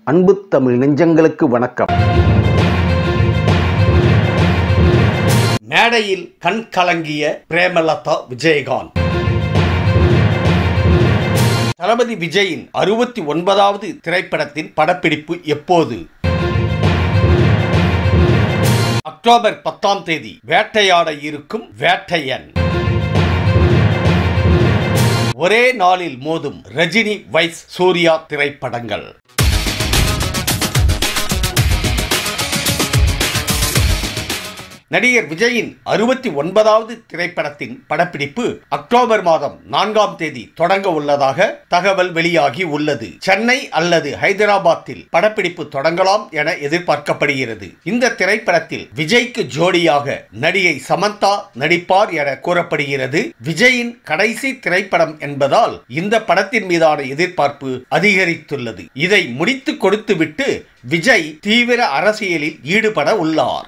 அன்பு தமிழ் நெஞ்சங்களுக்கு வணக்கம் மேடையில் கண் கலங்கிய பிரேமலதா விஜயகாந்த் தளபதி விஜயின் அறுபத்தி ஒன்பதாவது திரைப்படத்தின் படப்பிடிப்பு எப்போது அக்டோபர் பத்தாம் தேதி வேட்டையாட இருக்கும் வேட்டையன் ஒரே நாளில் மோதும் ரஜினி வைஸ் சூர்யா திரைப்படங்கள் நடிகர் விஜயின் அறுபத்தி ஒன்பதாவது திரைப்படத்தின் படப்பிடிப்பு அக்டோபர் மாதம் நான்காம் தேதி தொடங்க உள்ளதாக தகவல் வெளியாகி உள்ளது சென்னை அல்லது ஹைதராபாத்தில் படப்பிடிப்பு தொடங்கலாம் என எதிர்பார்க்கப்படுகிறது இந்த திரைப்படத்தில் விஜய்க்கு ஜோடியாக நடிகை சமந்தா நடிப்பார் என கூறப்படுகிறது விஜயின் கடைசி திரைப்படம் என்பதால் இந்த படத்தின் மீதான எதிர்பார்ப்பு அதிகரித்துள்ளது இதை முடித்து கொடுத்துவிட்டு விஜய் தீவிர அரசியலில் ஈடுபட உள்ளார்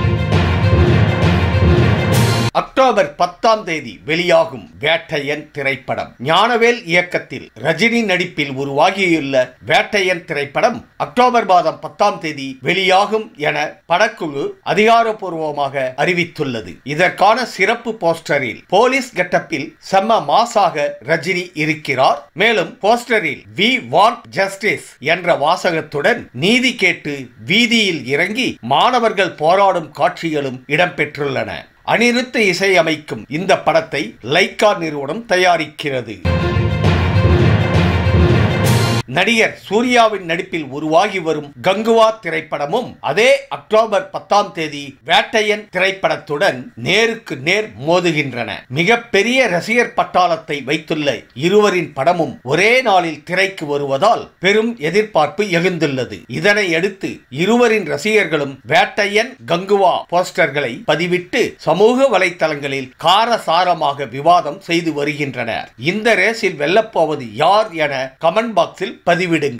அக்டோபர் பத்தாம் தேதி வெளியாகும் வேட்டையன் திரைப்படம் ஞானவேல் இயக்கத்தில் ரஜினி நடிப்பில் உருவாகியுள்ள வேட்டையன் திரைப்படம் அக்டோபர் மாதம் பத்தாம் தேதி வெளியாகும் என படக்குழு அதிகாரப்பூர்வமாக அறிவித்துள்ளது இதற்கான சிறப்பு போஸ்டரில் போலீஸ் கெட்டப்பில் செம்ம மாசாக ரஜினி இருக்கிறார் மேலும் போஸ்டரில் வி வாண்ட் ஜஸ்டிஸ் என்ற வாசகத்துடன் நீதி கேட்டு வீதியில் இறங்கி மாணவர்கள் போராடும் காட்சிகளும் இடம்பெற்றுள்ளன அனிருத்த இசையமைக்கும் இந்த படத்தை லைக்கா நிறுவனம் தயாரிக்கிறது நடிகர் சூர்யாவின் நடிப்பில் உருவாகி வரும் கங்குவா திரைப்படமும் அதே அக்டோபர் பத்தாம் தேதி வேட்டையன் திரைப்படத்துடன் நேருக்கு நேர் மோதுகின்றன மிகப்பெரிய ரசிகர் பட்டாளத்தை வைத்துள்ள இருவரின் படமும் ஒரே நாளில் திரைக்கு வருவதால் பெரும் எதிர்பார்ப்பு எழுந்துள்ளது இதனை அடுத்து இருவரின் ரசிகர்களும் வேட்டையன் கங்குவா போஸ்டர்களை பதிவிட்டு சமூக வலைத்தளங்களில் காரசாரமாக விவாதம் செய்து வருகின்றனர் இந்த ரேஸில் வெல்லப்போவது யார் என கமெண்ட் பாக்ஸில் பதிவிடுங்க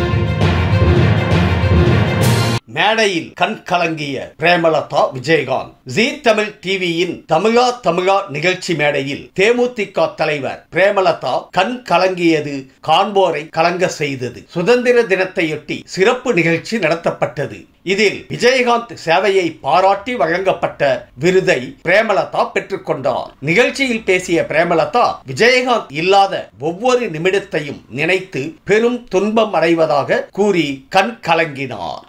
மேடையில் கண் கலங்கிய பிரேமலதா விஜயகாந்த் ஜி தமிழ் டிவியின் தமிழா தமிழா நிகழ்ச்சி மேடையில் தேமுதிக தலைவர் பிரேமலதா கண் கலங்கியது காண்போரை கலங்க செய்தது சுதந்திர தினத்தையொட்டி சிறப்பு நிகழ்ச்சி நடத்தப்பட்டது இதில் விஜயகாந்த் சேவையை பாராட்டி வழங்கப்பட்ட விருதை பிரேமலதா பெற்றுக்கொண்டார் நிகழ்ச்சியில் பேசிய பிரேமலதா விஜயகாந்த் இல்லாத ஒவ்வொரு நிமிடத்தையும் நினைத்து பெரும் துன்பம் அடைவதாக கூறி கண் கலங்கினார்